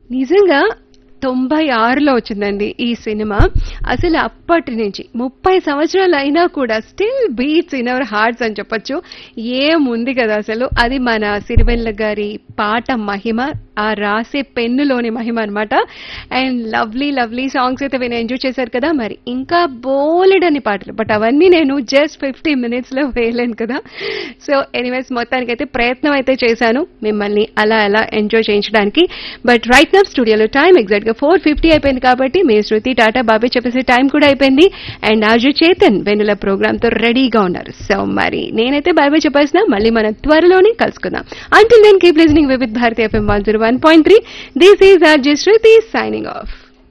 నిజంగా తొంభై ఆరులో వచ్చిందండి ఈ సినిమా అసలు అప్పటి నుంచి ముప్పై సంవత్సరాలు అయినా కూడా still beats in our hearts అని చెప్పొచ్చు ఏముంది కదా అసలు అది మన సిరివెల్ల గారి పాట మహిమ ఆ రాసే పెన్నులోని మహిమ అన్నమాట అండ్ లవ్లీ లవ్లీ సాంగ్స్ అయితే విని ఎంజాయ్ చేశారు కదా మరి ఇంకా బోలెడని పాటలు బట్ అవన్నీ నేను జస్ట్ ఫిఫ్టీ మినిట్స్ లో వేయలేను కదా సో ఎనీవేస్ మొత్తానికి అయితే ప్రయత్నం అయితే చేశాను మిమ్మల్ని అలా అలా ఎంజాయ్ చేయించడానికి బట్ రైట్ నవ్ స్టూడియోలో టైం ఎగ్జాక్ట్ గా ఫోర్ ఫిఫ్టీ అయిపోయింది కాబట్టి మీ శృతి టాటా బాబీ చెప్పేసే టైం కూడా అయిపోయింది అండ్ ఆజు చేతన్ వెన్నుల ప్రోగ్రామ్ తో రెడీగా ఉన్నారు సో మరి నేనైతే బాబీ చెప్పేసిన మళ్ళీ మనం త్వరలోనే కలుసుకుందాం until then keep listening with Bharati FM one zero one point three this is RJ Shruti signing of